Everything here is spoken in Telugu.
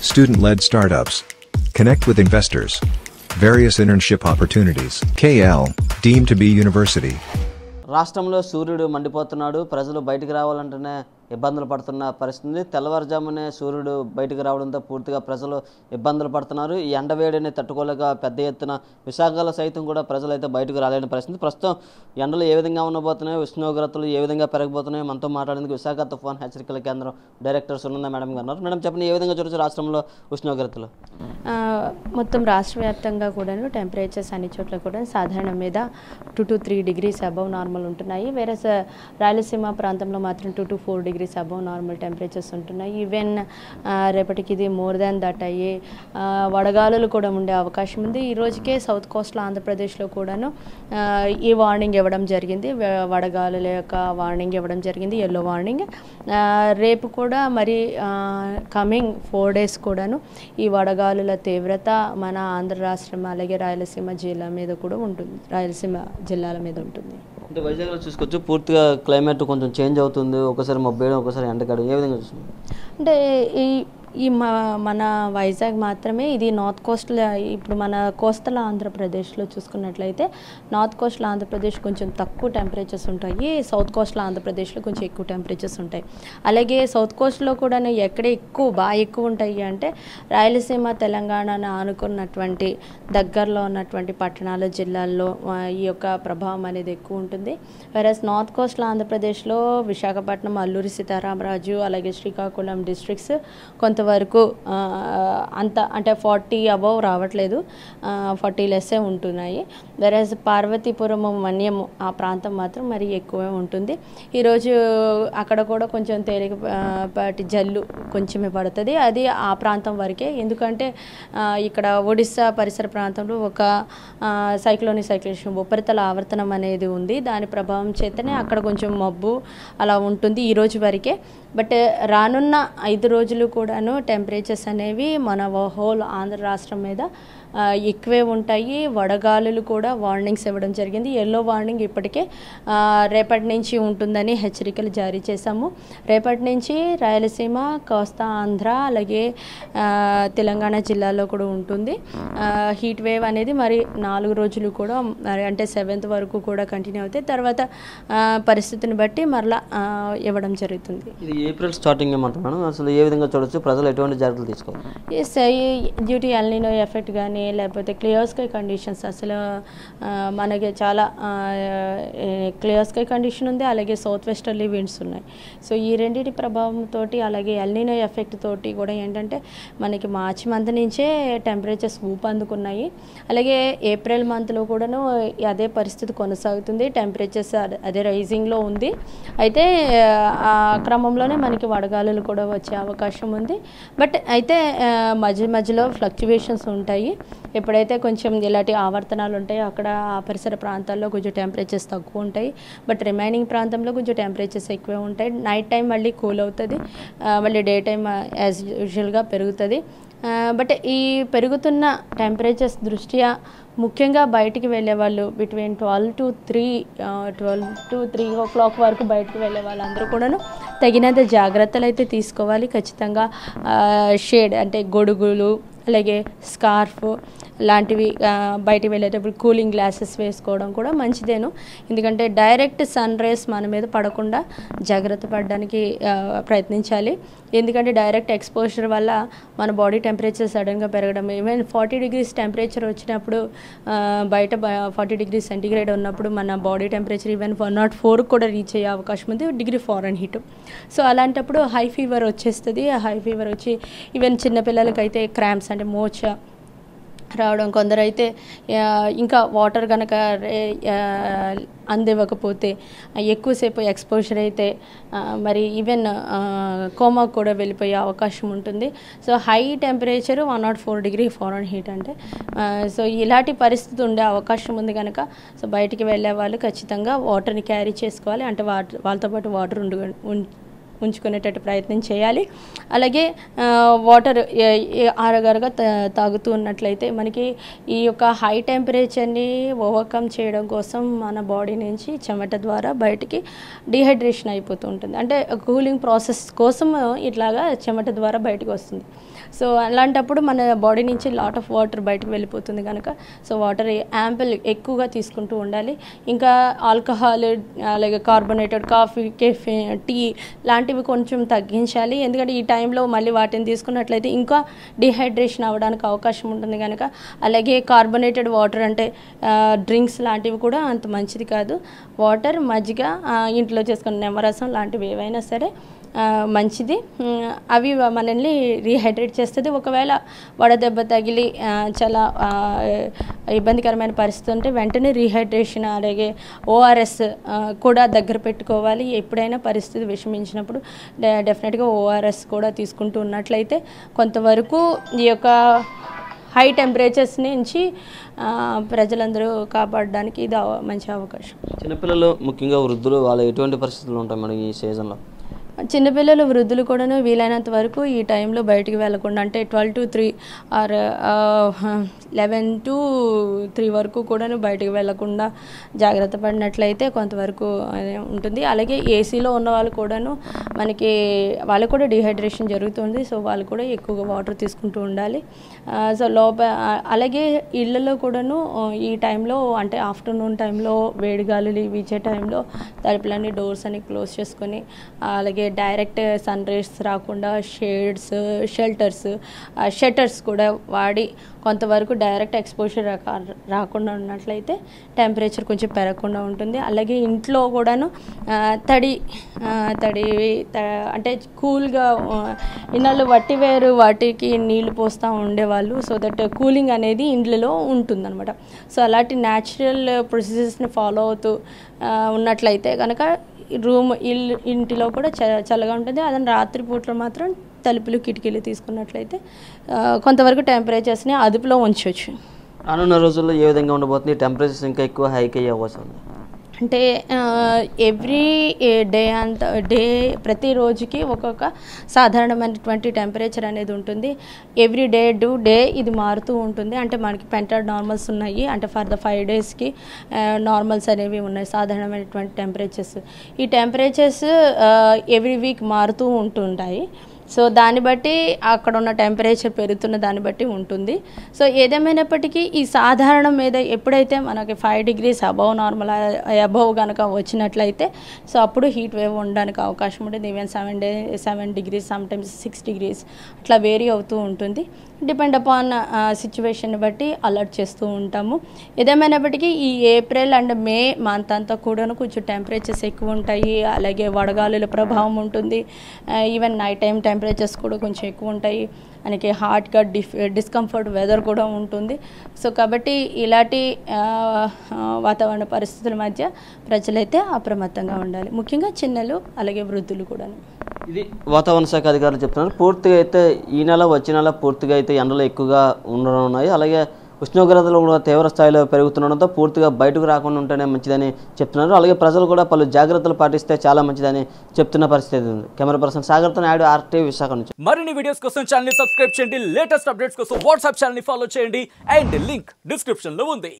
student led startups. Connect with investors. Various internship opportunities. KL, deemed to be university. రాష్ట్రంలో సూర్యుడు మండిపోతున్నాడు ప్రజలు బయటికి రావాలంటేనే ఇబ్బందులు పడుతున్న పరిస్థితి తెల్లవారుజామునే సూర్యుడు బయటికి రావడంతో పూర్తిగా ప్రజలు ఇబ్బందులు పడుతున్నారు ఈ ఎండవేడిని తట్టుకోలేక పెద్ద ఎత్తున విశాఖలో సైతం కూడా ప్రజలు అయితే బయటకు రాలేని పరిస్థితి ప్రస్తుతం ఎండలు ఏ విధంగా ఉండబోతున్నాయో ఉష్ణోగ్రతలు ఏ విధంగా పెరగబోతున్నాయో మనతో మాట్లాడేందుకు విశాఖ తుఫాన్ హెచ్చరికల కేంద్రం డైరెక్టర్ సునంద మేడం గారు ఉన్నారు మేడం చెప్పండి ఏ విధంగా చూడొచ్చు రాష్ట్రంలో ఉష్ణోగ్రతలు ఆ, మొత్తం రాష్ట్ర వ్యాప్తంగా కూడాను టెంపరేచర్స్ అన్ని చోట్ల కూడా సాధారణం మీద two to three degrees above normal ఉంటున్నాయి వేరే రాయలసీమ ప్రాంతంలో మాత్రం two to four degrees above normal temperatures ఉంటున్నాయి ఈవెన్ రేపటికి ఇది మోర్ దాన్ దట్ అయ్యి ఆ, వడగాలులు కూడా ఉండే అవకాశం ఉంది ఈ రోజుకే సౌత్ కోస్ట్లో ఆంధ్రప్రదేశ్లో కూడాను ఆ, ఈ వార్నింగ్ ఇవ్వడం జరిగింది వ- వడగాలుల యొక్క వార్నింగ్ ఇవ్వడం జరిగింది ఎల్లో వార్నింగ్ ఆ, రేపు కూడా మరి కమింగ్ ఫోర్ డేస్ కూడాను ఈ వడగాలుల తీవ్రత మన ఆంధ్ర రాష్ట్రం అలాగే రాయలసీమ జిల్లా మీద కూడా ఉంటుంది రాయలసీమ జిల్లాల మీద ఉంటుంది అంటే వైజాగ్లో చూసుకోవచ్చు పూర్తిగా క్లైమేట్ కొంచెం చేంజ్ అవుతుంది ఒకసారి మబ్బు వేయడం ఒకసారి ఎండగడం ఏ విధంగా చూస్తుంది అంటే ఈ ఈ మ మన వైజాగ్ మాత్రమే ఇది నార్త్ కోస్ట్లో ఇప్పుడు మన కోస్తల ఆంధ్రప్రదేశ్లో చూసుకున్నట్లయితే నార్త్ కోస్టల్ ఆంధ్రప్రదేశ్ కొంచెం తక్కువ టెంపరేచర్స్ ఉంటాయి సౌత్ కోస్టల్ ఆంధ్రప్రదేశ్లో కొంచెం ఎక్కువ టెంపరేచర్స్ ఉంటాయి అలాగే సౌత్ కోస్ట్లో కూడా ఎక్కడ ఎక్కువ బాగా ఎక్కువ ఉంటాయి అంటే రాయలసీమ తెలంగాణను ఆనుకున్నటువంటి దగ్గరలో ఉన్నటువంటి పట్టణాలు జిల్లాల్లో ఆ, ఈ యొక్క ప్రభావం అనేది ఎక్కువ ఉంటుంది వెరస్ నార్త్ కోస్టల్ ఆంధ్రప్రదేశ్లో విశాఖపట్నం అల్లూరి సీతారామరాజు అలాగే శ్రీకాకుళం డిస్ట్రిక్ట్స్ కొంతవరకు ఆ, అంత అంటే ఫార్టీ అబవ్ రావట్లేదు ఫార్టీ లెస్సే ఉంటున్నాయి వెరస్ పార్వతీపురం మన్యము ఆ ప్రాంతం మాత్రం మరి ఎక్కువే ఉంటుంది ఈరోజు అక్కడ కూడా కొంచెం తేలిక ఆ, పాటి జల్లు కొంచెమే పడుతుంది అది ఆ ప్రాంతం వరకే ఎందుకంటే ఆ, ఇక్కడ ఒడిస్సా పరిసర ప్రాంతంలో ఒక సైక్లోని సైక్లేషన్ ఉపరితల ఆవర్తనం అనేది ఉంది దాని ప్రభావం చేతనే అక్కడ కొంచెం మబ్బు అలా ఉంటుంది ఈ రోజు వరకే బట్ రానున్న ఐదు రోజులు కూడాను టెంపరేచర్స్ అనేవి మన హోల్ ఆంధ్ర రాష్ట్రం మీద ఆ, ఎక్కువే ఉంటాయి వడగాలులు కూడా వార్నింగ్స్ ఇవ్వడం జరిగింది ఎల్లో వార్నింగ్ ఇప్పటికే ఆ, రేపటి నుంచి ఉంటుందని హెచ్చరికలు జారీ చేశాము రేపటి నుంచి రాయలసీమ కోస్తా ఆంధ్ర అలాగే ఆ, తెలంగాణ జిల్లాలో కూడా ఉంటుంది హీట్ వేవ్ అనేది మరి నాలుగు రోజులు కూడా మరి అంటే సెవెంత్ వరకు కూడా కంటిన్యూ అవుతాయి తర్వాత ఆ, పరిస్థితిని బట్టి మరలా ఆ, ఇవ్వడం జరుగుతుంది ఇది ఏప్రిల్ స్టార్టింగ్ ఏమంటారు మేడం అసలు ఏ విధంగా చూడొచ్చు ప్రజలు ఎటువంటి జాగ్రత్తలు తీసుకోవాలి ఎస్ డ్యూటీ ఎల్నినో ఎఫెక్ట్ కానీ లేకపోతే క్లియర్ స్కై కండిషన్స్ అసలు ఆ, మనకి చాలా క్లియర్ స్కై కండిషన్ ఉంది అలాగే సౌత్ వెస్టర్లీ విండ్స్ ఉన్నాయి సో ఈ రెండింటి ప్రభావంతో అలాగే ఎల్నినో ఎఫెక్ట్ తోటి కూడా ఏంటంటే మనకి మార్చి మంత్ నుంచే టెంపరేచర్స్ ఊపు అందుకున్నాయి అలాగే ఏప్రిల్ మంత్లో కూడాను అదే పరిస్థితి కొనసాగుతుంది టెంపరేచర్స్ అదే రైజింగ్లో ఉంది అయితే ఆ క్రమంలోనే మనకి వడగాలులు కూడా వచ్చే అవకాశం ఉంది బట్ అయితే ఆ, మధ్య మధ్యలో ఫ్లక్చువేషన్స్ ఉంటాయి ఎప్పుడైతే కొంచెం ఇలాంటి ఆవర్తనాలు ఉంటాయో అక్కడ ఆ పరిసర ప్రాంతాల్లో కొంచెం టెంపరేచర్స్ తక్కువ ఉంటాయి బట్ రిమైనింగ్ ప్రాంతంలో కొంచెం టెంపరేచర్స్ ఎక్కువే ఉంటాయి నైట్ టైం మళ్ళీ కూల్ అవుతుంది ఆ, మళ్ళీ డే టైం యాజ్ యూజువల్గా పెరుగుతుంది ఆ, బట్ ఈ పెరుగుతున్న టెంపరేచర్స్ దృష్ట్యా ముఖ్యంగా బయటికి వెళ్ళే వాళ్ళు between twelve to three twelve to three o'clock వరకు బయటికి వెళ్ళే వాళ్ళందరూ కూడాను తగినంత జాగ్రత్తలు అయితే తీసుకోవాలి ఖచ్చితంగా షేడ్ అంటే గొడుగులు అలాగే స్కార్ఫ్ లాంటివి ఆ, బయటికి వెళ్ళేటప్పుడు కూలింగ్ గ్లాసెస్ వేసుకోవడం కూడా మంచిదేను ఎందుకంటే డైరెక్ట్ సన్ రేస్ మన మీద పడకుండా జాగ్రత్త పడడానికి ఆ, ప్రయత్నించాలి ఎందుకంటే డైరెక్ట్ ఎక్స్పోజర్ వల్ల మన బాడీ టెంపరేచర్ సడన్గా పెరగడం ఈవెన్ ఫార్టీ డిగ్రీస్ టెంపరేచర్ వచ్చినప్పుడు ఆ, బయట ఫార్టీ డిగ్రీ సెంటిగ్రేడ్ ఉన్నప్పుడు మన body temperature even one nought four కూడా రీచ్ అయ్యే అవకాశం ఉంది డిగ్రీ ఫారెన్ హీట్ సో అలాంటప్పుడు హై ఫీవర్ వచ్చేస్తుంది ఆ హై ఫీవర్ వచ్చి ఈవెన్ చిన్నపిల్లలకైతే క్రాంప్స్ అంటే మోచ రావడం కొందరైతే ఆ, ఇంకా వాటర్ కనుక అందివ్వకపోతే ఆ, ఎక్కువసేపు ఎక్స్పోజర్ అయితే ఆ, మరి ఈవెన్ కోమా కూడా వెళ్ళిపోయే అవకాశం ఉంటుంది so high temperature one nought four degree fahrenheit అంటే ఆ, సో ఇలాంటి పరిస్థితి ఉండే అవకాశం ఉంది కనుక సో బయటికి వెళ్ళే వాళ్ళు ఖచ్చితంగా వాటర్ని క్యారీ చేసుకోవాలి అంటే వాటర్ వాళ్ళతో పాటు వాటర్ ఉండు ఉం- ఉంచుకునేటట్టు ప్రయత్నం చేయాలి అలాగే ఆ, వాటర్ ఏ- ఏ- ఆరగారుగా తా- తాగుతూ ఉన్నట్లయితే మనకి ఈ యొక్క హై టెంపరేచర్ని ఓవర్కమ్ చేయడం కోసం మన బాడీ నుంచి చెమట ద్వారా బయటికి డిహైడ్రేషన్ అయిపోతూ ఉంటుంది అంటే కూలింగ్ ప్రాసెస్ కోసం ఇట్లాగా చెమట ద్వారా బయటకు వస్తుంది సో అలాంటప్పుడు మన బాడీ నుంచి లాట్ ఆఫ్ వాటర్ బయటకు వెళ్ళిపోతుంది కనుక సో వాటర్ యాంపిల్ ఎక్కువగా తీసుకుంటూ ఉండాలి ఇంకా ఆల్కహాల్ అలాగే కార్బోనేటెడ్ కాఫీ కెఫే టీ లాంటివి కొంచెం తగ్గించాలి ఎందుకంటే ఈ టైంలో మళ్ళీ వాటిని తీసుకున్నట్లయితే ఇంకా డిహైడ్రేషన్ అవ్వడానికి అవకాశం ఉంటుంది కనుక అలాగే కార్బోనేటెడ్ వాటర్ అంటే డ్రింక్స్ లాంటివి కూడా అంత మంచిది కాదు వాటర్ మజ్జిగ ఆ, ఇంట్లో చేసుకున్న నిమ్మరసం లాంటివి ఏవైనా సరే ఆ, మంచిది ఉమ్, అవి మనల్ని రీహైడ్రేట్ చేస్తుంది ఒకవేళ వడదెబ్బ తగిలి ఆ, చాలా ఆ, ఇబ్బందికరమైన పరిస్థితి ఉంటే వెంటనే రీహైడ్రేషన్ అలాగే ఓఆర్ఎస్ కూడా దగ్గర పెట్టుకోవాలి ఎప్పుడైనా పరిస్థితి విషమించినప్పుడు డె- డెఫినెట్గా ఓఆర్ఎస్ కూడా తీసుకుంటూ ఉన్నట్లయితే కొంతవరకు ఈ యొక్క హై టెంపరేచర్స్ నుంచి ఆ, ప్రజలందరూ కాపాడడానికి ఇది అవ- మంచి అవకాశం చిన్నపిల్లలు ముఖ్యంగా వృద్ధులు వాళ్ళు ఎటువంటి పరిస్థితులు ఉంటాయి మేడం ఈ సీజన్లో చిన్నపిల్లలు వృద్ధులు కూడాను వీలైనంత వరకు ఈ టైంలో బయటికి వెళ్ళకుండా అంటే twelve to three or eleven to three వరకు కూడాను బయటికి వెళ్ళకుండా జాగ్రత్త పడినట్లయితే కొంతవరకు అదే ఉంటుంది అలాగే ఏసీలో ఉన్న వాళ్ళు కూడాను మనకి వాళ్ళకు కూడా డిహైడ్రేషన్ జరుగుతుంది సో వాళ్ళు కూడా ఎక్కువగా వాటర్ తీసుకుంటూ ఉండాలి ఆ, సో లోప ఆ, అలాగే ఇళ్ళలో కూడాను ఆ, ఈ టైంలో అంటే ఆఫ్టర్నూన్ టైంలో వేడి గాలులు వీచే టైంలో తలుపులన్నీ డోర్స్ అన్ని క్లోజ్ చేసుకొని ఆ, అలాగే డైరెక్ట్ సన్ రేస్ రాకుండా షేడ్స్ షెల్టర్స్ షట్టర్స్ కూడా వాడి కొంతవరకు డైరెక్ట్ ఎక్స్పోజర్ రాకుండా ఉన్నట్లయితే టెంపరేచర్ కొంచెం పెరగకుండా ఉంటుంది అలాగే ఇంట్లో కూడాను ఆ, తడి ఆ, తడి త- అంటే కూల్గా ఇన్నాళ్ళు వట్టి వేరు వాటికి నీళ్లు పోస్తూ ఉండేవాళ్ళు సో దట్ కూలింగ్ అనేది ఇండ్లలో ఉంటుందన్నమాట సో అలాంటి న్యాచురల్ ప్రొసీజర్స్ని ఫాలో అవుతూ ఆ, ఉన్నట్లయితే కనుక రూమ్ ఇల్లు ఇంటిలో కూడా చ చల్లగా ఉంటుంది అదే రాత్రి పూటలో మాత్రం తలుపులు కిటికీలు తీసుకున్నట్లయితే ఆ, కొంతవరకు టెంపరేచర్స్ని అదుపులో ఉంచవచ్చు రానున్న రోజుల్లో ఏ విధంగా ఉండబోతుంది టెంపరేచర్స్ ఇంకా ఎక్కువ హైక్ అయ్యే అవకాశం ఉంది అంటే ఎవ్రీ డే అంత డే ప్రతి రోజుకి ఒక్కొక్క సాధారణమైనటువంటి టెంపరేచర్ అనేది ఉంటుంది ఎవ్రీ డే టు డే ఇది మారుతూ ఉంటుంది అంటే మనకి పెంటెడ్ నార్మల్స్ ఉన్నాయి అంటే ఫర్ ద ఫైవ్ డేస్కి నార్మల్స్ అనేవి ఉన్నాయి సాధారణమైనటువంటి టెంపరేచర్స్ ఈ టెంపరేచర్స్ ఎవ్రీ వీక్ మారుతూ ఉంటుంటాయి సో దాన్ని బట్టి అక్కడ ఉన్న టెంపరేచర్ పెరుగుతున్న దాన్ని బట్టి ఉంటుంది సో ఏదేమైనప్పటికీ ఈ సాధారణం మీద ఎప్పుడైతే మనకి five degrees above normal above కనుక వచ్చినట్లయితే సో అప్పుడు హీట్ వేవ్ ఉండడానికి అవకాశం ఉంటుంది even seven day seven degrees sometimes six degrees అట్లా వేరీ అవుతూ ఉంటుంది డిపెండ్ అపాన్ సిచ్యువేషన్ బట్టి అలర్ట్ చేస్తూ ఉంటాము ఏదేమైనప్పటికీ ఈ ఏప్రిల్ అండ్ మే మంత్ అంతా కూడాను కొంచెం టెంపరేచర్స్ ఎక్కువ ఉంటాయి అలాగే వడగాలుల ప్రభావం ఉంటుంది ఈవెన్ నైట్ టైం టెంపరేచర్స్ కూడా కొంచెం ఎక్కువ ఉంటాయి మనకి హాట్గా డిఫ్ డిస్కంఫర్ట్ వెదర్ కూడా ఉంటుంది సో కాబట్టి ఇలాంటి ఆ, ఆ, వాతావరణ పరిస్థితుల మధ్య ప్రజలైతే అప్రమత్తంగా ఉండాలి ముఖ్యంగా చిన్నలు అలాగే వృద్ధులు కూడాను ఇది వాతావరణ శాఖ అధికారులు చెప్తున్నారు పూర్తిగా అయితే ఈ నెల వచ్చే నెల పూర్తిగా అయితే ఎండలు ఎక్కువగా ఉండనున్నాయి అలాగే ఉష్ణోగ్రతలు కూడా తీవ్ర స్థాయిలో పెరుగుతుండడంతో పూర్తిగా బయటకు రాకుండా ఉంటేనే మంచిదని చెప్తున్నారు అలాగే ప్రజలు కూడా పలు జాగ్రత్తలు పాటిస్తే చాలా మంచిదని చెప్తున్న పరిస్థితి ఉంది కెమెరా పర్సన్ సాగర్తో నాయుడు ఆర్టీ విశాఖ నుంచి మరిన్ని వీడియోస్ కోసం ఛానల్ ని సబ్స్క్రైబ్ చేయండి లేటెస్ట్ అప్డేట్స్ కోసం వాట్సాప్ ఛానల్ ని ఫాలో చేయండి అండ్ లింక్ డిస్క్రిప్షన్ లో ఉంది